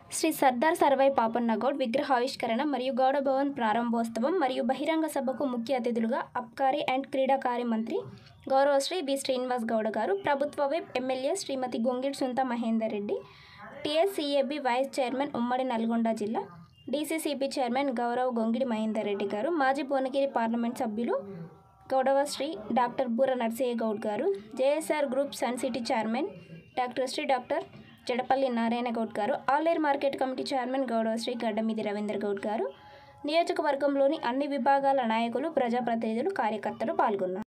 శ్రీ సర్దార్ సర్వై పాపన్న గౌడ్ విగ్రహావిష్కరణ మరియు గౌడ భవన్ ప్రారంభోత్సవం మరియు బహిరంగ సభకు ముఖ్య అతిథులుగా అబ్కారీ అండ్ క్రీడాకారి మంత్రి గౌరవశ్రీ బి శ్రీనివాస్ గౌడ గారు ప్రభుత్వ whip MLA Srimati Gongidi Sunitha Mahender Reddy TSCAB vice chairman ఉమ్మడి నల్గొండ జిల్లా డీసీసీబీ చైర్మన్ గౌరవ్ గొంగిడి మహేందర్ రెడ్డి గారు మాజీ భువనగిరి పార్లమెంట్ సభ్యులు గౌడవ శ్రీ డాక్టర్ బూర Narsaiah Goud garu JSR group sun city chairman doctor Shri doctor Jadapalli Narayana Goud garu Aler market committee chairman గౌడవ శ్రీ గడ్డమిది రవీందర్ గౌడ్ గారు నియోజకవర్గంలోని అన్ని విభాగాల నాయకులు ప్రజాప్రతినిధులు కార్యకర్తలు పాల్గొన్నారు